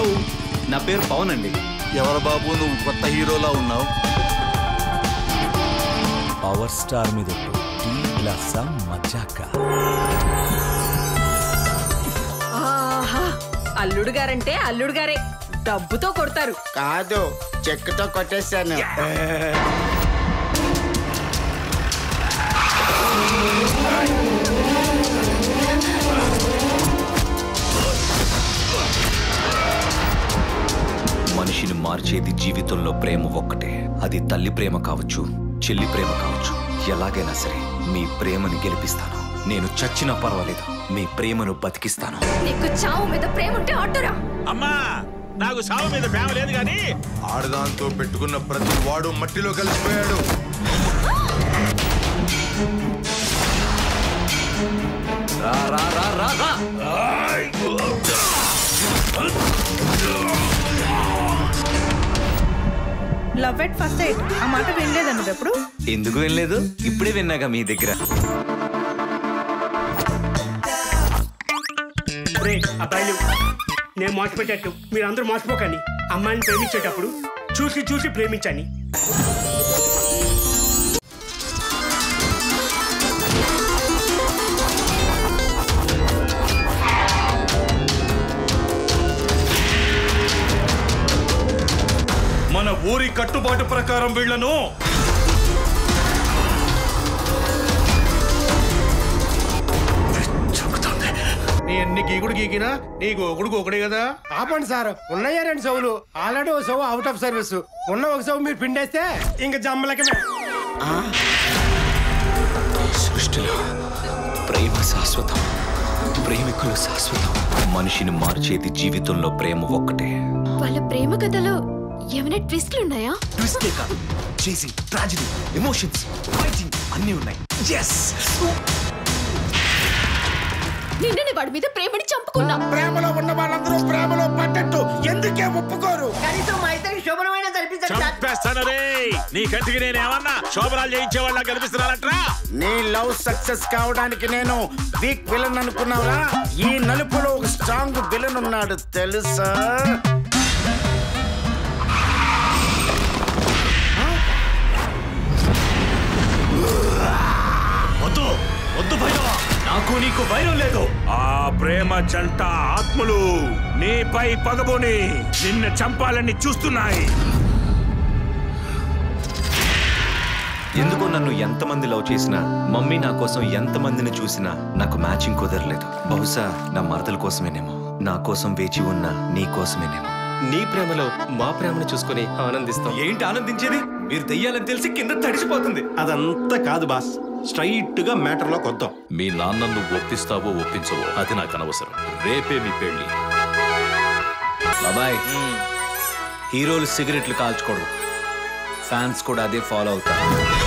నా పేరు పవన్ అండి ఎవరు బాబు నువ్వు కొత్త హీరోలా ఉన్నావు పవర్ స్టార్ మీద టీ గ్లాస్ మజాక ఆహా అల్లుడు గారంటే అల్లుడు గారే డబ్బుతో కొడతారు కాదు చెక్కుతో కొట్టేశాను మనిషిని మార్చేది జీవితంలో ప్రేమ ఒక్కటే అది తల్లి ప్రేమ కావచ్చు చెల్లి ప్రేమ కావచ్చు ఎలాగైనా సరే మీ ప్రేమని గెలిపిస్తాను నేను చచ్చినా పర్వాలేదు మీ ప్రేమను బతికిస్తాను నీకు చావు మీద ప్రేమ ఉంటే అడ్డురా అమ్మా నాకు సావు మీద ప్రేమ లేదు కానీ ఆడదాంతో పెట్టుకున్న ప్రతి వాడు మట్టిలో కలిసిపోయాడు రా రా రా రా రా లవ్ ఎట్ ఫస్ట్ ఎయిట్ ఆ మాట వినలేదా నువ్వు ఎప్పుడు ఎందుకు వెళ్ళలేదు ఇప్పుడే విన్నాగా మీ దగ్గర రే అబ్బాయిలు నేను మోసపెట్టేట్టు మీరు అందరూ మోసపోకండి అమ్మాయిని ప్రేమించేటప్పుడు చూసి చూసి ప్రేమించండి మన ఊరి కట్టుబాటు ప్రకారం వీళ్లను నీ ఎన్ని గీకుడు గీకినా నీకు ఒకడు ఒకడే కదా ఆపండి సార్ ఉన్నాయా రెండు సవులు ఆల్రెడీ ఒక సవు అవుట్ ఆఫ్ సర్వీస్ ఉన్న ఒక సవు మీరు పిండేస్తే ఇంకా జమ్మలకమే సృష్టిలో ప్రేమ శాశ్వతం ప్రేమికులు శాశ్వతం మనిషిని మార్చేది జీవితంలో ప్రేమ ఒక్కటే వాళ్ళ ప్రేమ కథలో ఏమైనా ట్విస్ట్లు ఉన్నాయా ట్విస్టే కాదు చేసి ట్రాజడీ ఎమోషన్స్ ఫైటింగ్ అన్నీ ఉన్నాయి ఎస్ నిన్ననే వాడి మీద ప్రేమని చంపుకున్నా ప్రేమలో ఉన్న వాళ్ళందరూ ప్రేమలో పడ్డట్టు ఎందుకే ఒప్పుకోరు కనీసం మా ఇద్దరికి శుభ్రమైన జరిపించండి చంపేస్తాను రే నీ కంటికి నేను ఏమన్నా శోభనాలు చేయించే వాళ్ళ కనిపిస్తున్నానంట్రా నీ లవ్ సక్సెస్ కావడానికి నేను వీక్ విలన్ అనుకున్నావురా ఈ నలుపులో ఒక స్ట్రాంగ్ విలన్ ఉన్నాడు తెలుసా వద్దు వద్దు భైరవా నాకు నీకు భైరం లేదు ఆ ప్రేమ జంట ఆత్మలు నీపై పగబోని నిన్ను చంపాలని చూస్తున్నాయి ఎందుకో నన్ను ఎంతమంది లవ్ చేసినా మమ్మీ నా కోసం ఎంతమందిని చూసినా నాకు మ్యాచింగ్ కుదరలేదు బహుశా నా మరదల కోసమేనేమో నా కోసం వేచి ఉన్న నీ కోసమేనేమో నీ ప్రేమలో మా ప్రేమను చూసుకొని ఆనందిస్తాం ఏంటి ఆనందించేది మీరు దెయ్యాలని తెలిసి కింద తడిసిపోతుంది అదంతా కాదు బాస్ స్ట్రైట్ గా మ్యాటర్ లోకి వద్దాం మీ నాన్నను ఒప్పిస్తావో ఒప్పించవో అది నాకు అనవసరం రేపే మీ పెళ్లి బాబాయ్ హీరోలు సిగరెట్లు కాల్చుకోడు ఫ్యాన్స్ కూడా అదే ఫాలో అవుతారు